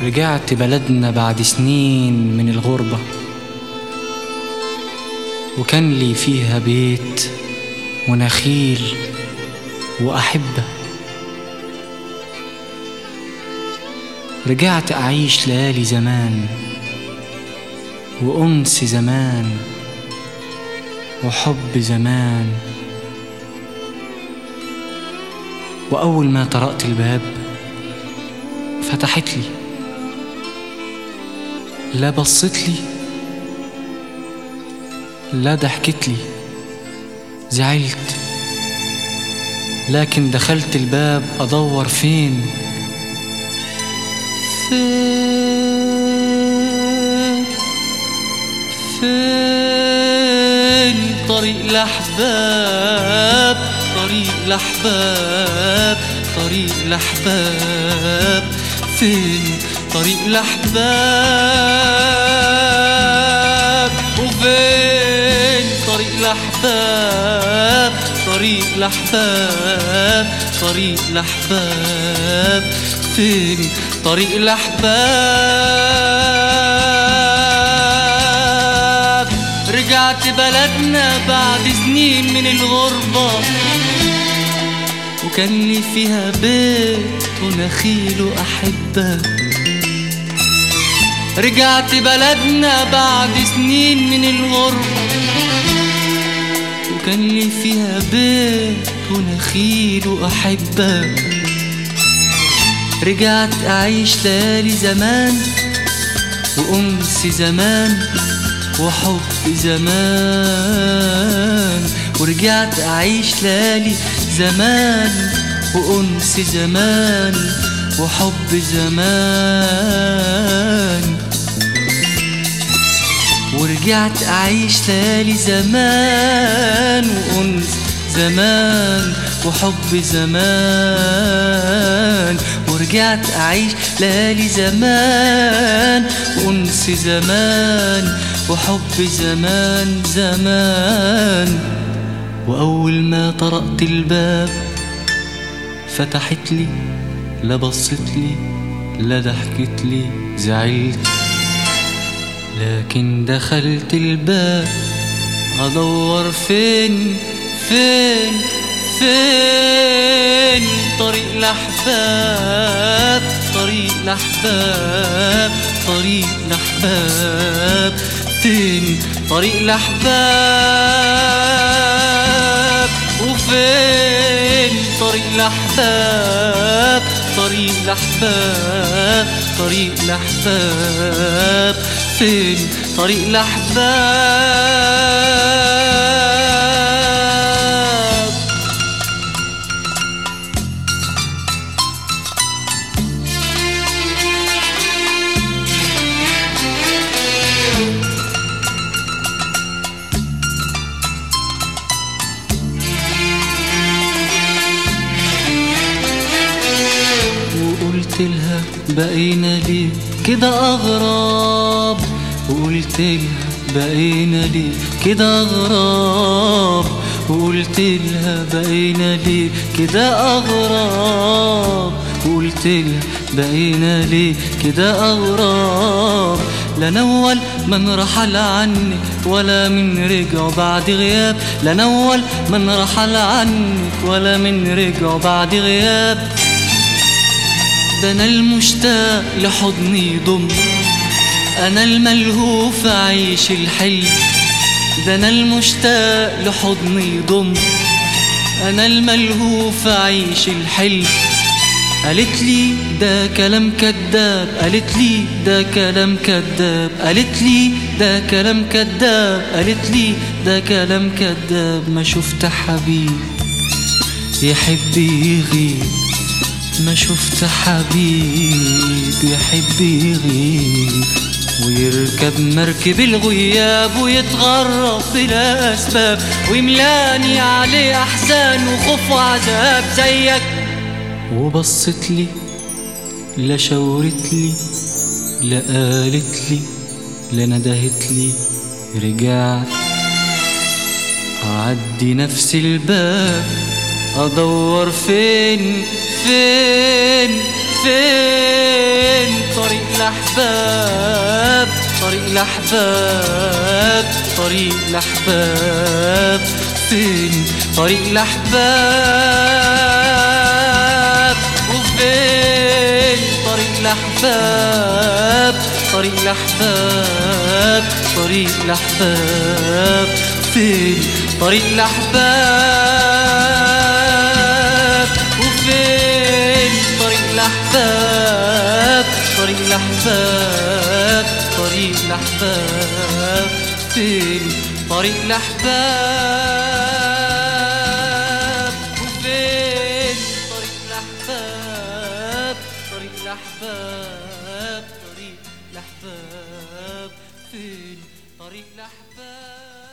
رجعت بلدنا بعد سنين من الغربة وكان لي فيها بيت ونخيل وأحبة رجعت أعيش ليالي زمان وأنس زمان وحب زمان وأول ما طرقت الباب فتحت لي لا بصت لي لا ضحكت لي زعلت لكن دخلت الباب أدور فين فين فين طريق الأحباب طريق الأحباب طريق الأحباب فين طريق الأحباب وفين طريق الأحباب طريق الأحباب طريق الأحباب فين طريق الأحباب رجعت بلدنا بعد سنين من الغربة وكان لي فيها بيت ونخيل وأحبة رجعت بلدنا بعد سنين من الغربة وكان لي فيها بيت ونخيل وأحبة رجعت أعيش ليالي زمان وأنس زمان وحب زمان ورجعت أعيش ليالي زمان وأنس زمان وحب زمان ورجعت أعيش ليالي زمان وأنس زمان وحب زمان ورجعت أعيش ليالي زمان وأنس زمان وحب زمان زمان وأول ما طرقت الباب فتحت لي لا بصت لي لا ضحكت لي زعلت لكن دخلت الباب أدور فين فين فين طريق الأحباب طريق الأحباب طريق الأحباب فين طريق الأحباب وفين طريق الأحباب طريق الأحباب طريق الأحباب فين طريق الأحباب وقلت لها بقينا ليه كده أغراب وقلت لها بقينا ليه كده أغراب وقلت لها بقينا ليه كده أغراب وقلت لها بقينا ليه كده أغراب لا نول من رحل عنك ولا من رجع بعد غياب لا نول من رحل عنك ولا من رجع بعد غياب ده انا المشتاق لحضني يضم انا الملهوف اعيش الحلم ده انا المشتاق لحضني يضم انا الملهوف اعيش الحلم قالت لي ده كلام كذاب قالت لي ده كلام كذاب قالت لي ده كلام كذاب قالت لي ده كلام كذاب ما شفت حبيب يحب يغيب ما شفت حبيب يحب يغيب ويركب مركب الغياب ويتغرب بلا أسباب ويملاني عليه أحزان وخوف وعذاب زيك وبصت لي لا شاورت لي لا قالت لي لا ندهت لي رجعت أعدي نفس الباب ادور فين فين فين طريق الاحباب طريق الاحباب طريق الاحباب فين طريق الاحباب وفين طريق الاحباب طريق الاحباب طريق الاحباب فين طريق الاحباب وفين طريق الاحباب طريق الاحباب طريق الاحباب فين طريق الاحباب وفين طريق الاحباب طريق الاحباب طريق الاحباب فين طريق الاحباب